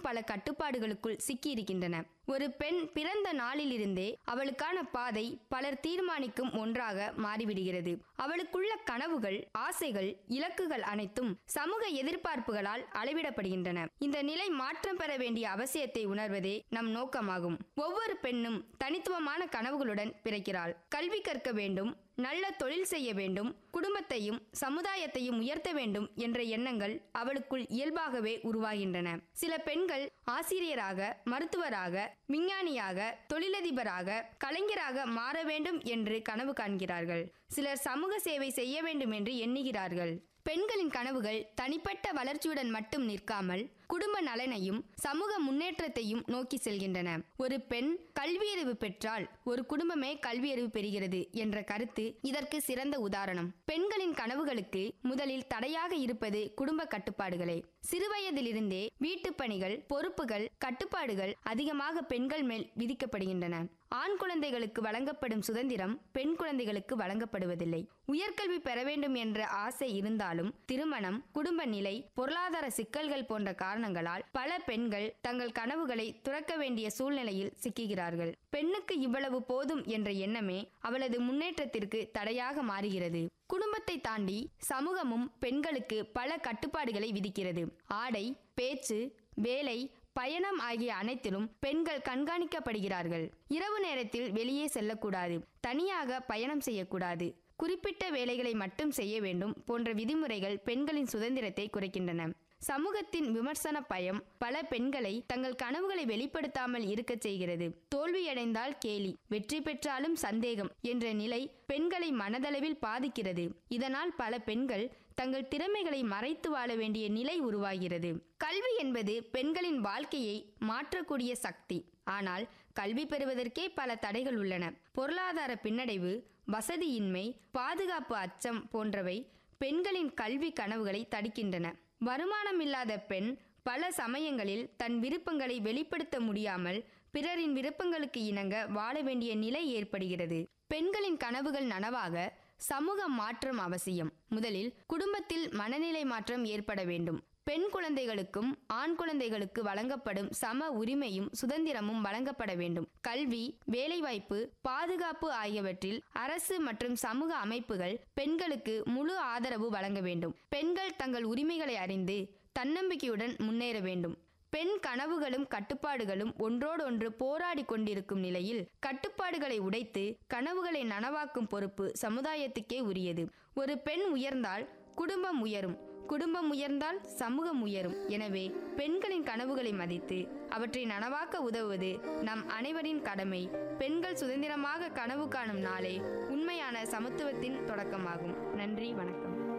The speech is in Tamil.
பல கட்டுப்பாடுகளுக்குள் சிக்கியிருக்கின்றன ஒரு பெண் பிறந்த நாளிலிருந்தே அவளுக்கான பாதை பலர் தீர்மானிக்கும் ஒன்றாக மாறிவிடுகிறது அவளுக்குள்ள கனவுகள் ஆசைகள் இலக்குகள் அனைத்தும் சமூக எதிர்பார்ப்புகளால் அளவிடப்படுகின்றன இந்த நிலை மாற்றம் பெற வேண்டிய அவசியத்தை உணர்வதே நம் நோக்கமாகும் ஒவ்வொரு பெண்ணும் தனித்துவமான கனவுகளுடன் பிறக்கிறாள் கல்வி கற்க வேண்டும் நல்ல தொழில் செய்ய வேண்டும் குடும்பத்தையும் சமுதாயத்தையும் உயர்த்த வேண்டும் என்ற எண்ணங்கள் அவளுக்குள் இயல்பாகவே உருவாகின்றன சில பெண்கள் ஆசிரியராக மருத்துவராக விஞ்ஞானியாக தொழிலதிபராக கலைஞராக மாற வேண்டும் என்று கனவு காண்கிறார்கள் சிலர் சமூக சேவை செய்ய வேண்டும் என்று எண்ணுகிறார்கள் பெண்களின் கனவுகள் தனிப்பட்ட வளர்ச்சியுடன் மட்டும் நிற்காமல் குடும்ப நலனையும் சமூக முன்னேற்றத்தையும் நோக்கி செல்கின்றன ஒரு பெண் கல்வியறிவு பெற்றால் ஒரு குடும்பமே கல்வியறிவு பெறுகிறது என்ற கருத்து இதற்கு சிறந்த உதாரணம் பெண்களின் கனவுகளுக்கு முதலில் தடையாக இருப்பது குடும்ப கட்டுப்பாடுகளே சிறுவயதிலிருந்தே வீட்டுப் பணிகள் பொறுப்புகள் கட்டுப்பாடுகள் அதிகமாக பெண்கள் மேல் விதிக்கப்படுகின்றன ஆண் குழந்தைகளுக்கு வழங்கப்படும் சுதந்திரம் பெண் குழந்தைகளுக்கு வழங்கப்படுவதில்லை உயர்கல்வி பெற வேண்டும் என்ற ஆசை இருந்தாலும் திருமணம் குடும்ப நிலை பொருளாதார சிக்கல்கள் போன்ற காரணங்களால் பல பெண்கள் தங்கள் கனவுகளை துறக்க வேண்டிய சூழ்நிலையில் சிக்குகிறார்கள் பெண்ணுக்கு இவ்வளவு போதும் என்ற எண்ணமே அவளது முன்னேற்றத்திற்கு தடையாக மாறுகிறது குடும்பத்தை தாண்டி சமூகமும் பெண்களுக்கு பல கட்டுப்பாடுகளை விதிக்கிறது ஆடை பேச்சு வேலை பயணம் ஆகிய அனைத்திலும் பெண்கள் கண்காணிக்கப்படுகிறார்கள் இரவு நேரத்தில் வெளியே செல்லக்கூடாது தனியாக பயணம் செய்யக்கூடாது குறிப்பிட்ட வேலைகளை மட்டும் செய்ய வேண்டும் போன்ற விதிமுறைகள் பெண்களின் சுதந்திரத்தை குறைக்கின்றன சமூகத்தின் விமர்சன பயம் பல பெண்களை தங்கள் கனவுகளை வெளிப்படுத்தாமல் இருக்கச் செய்கிறது தோல்வியடைந்தால் கேலி வெற்றி பெற்றாலும் சந்தேகம் என்ற நிலை பெண்களை மனதளவில் பாதிக்கிறது இதனால் பல பெண்கள் தங்கள் திறமைகளை மறைத்து வாழ வேண்டிய நிலை உருவாகிறது கல்வி என்பது பெண்களின் வாழ்க்கையை மாற்றக்கூடிய சக்தி ஆனால் கல்வி பெறுவதற்கே பல தடைகள் உள்ளன பொருளாதார பின்னடைவு வசதியின்மை பாதுகாப்பு அச்சம் போன்றவை பெண்களின் கல்வி கனவுகளை தடுக்கின்றன வருமானம் இல்லாத பெண் பல சமயங்களில் தன் விருப்பங்களை வெளிப்படுத்த முடியாமல் பிறரின் விருப்பங்களுக்கு இணங்க வாழ வேண்டிய நிலை ஏற்படுகிறது பெண்களின் கனவுகள் நனவாக சமூக மாற்றம் அவசியம் முதலில் குடும்பத்தில் மனநிலை மாற்றம் ஏற்பட வேண்டும் பெண் குழந்தைகளுக்கும் ஆண் குழந்தைகளுக்கு வழங்கப்படும் சம உரிமையும் சுதந்திரமும் வழங்கப்பட வேண்டும் கல்வி வேலைவாய்ப்பு பாதுகாப்பு ஆகியவற்றில் அரசு மற்றும் சமூக அமைப்புகள் பெண்களுக்கு முழு ஆதரவு வழங்க வேண்டும் பெண்கள் தங்கள் உரிமைகளை அறிந்து தன்னம்பிக்கையுடன் முன்னேற வேண்டும் பெண் கனவுகளும் கட்டுப்பாடுகளும் ஒன்றோடொன்று போராடி கொண்டிருக்கும் நிலையில் கட்டுப்பாடுகளை உடைத்து கனவுகளை நனவாக்கும் பொறுப்பு சமுதாயத்துக்கே உரியது ஒரு பெண் உயர்ந்தால் குடும்பம் உயரும் குடும்பம் உயர்ந்தால் சமூகம் உயரும் எனவே பெண்களின் கனவுகளை மதித்து அவற்றை நனவாக்க உதவுவது நம் அனைவரின் கடமை பெண்கள் சுதந்திரமாக கனவு காணும் நாளே உண்மையான சமத்துவத்தின் தொடக்கமாகும் நன்றி வணக்கம்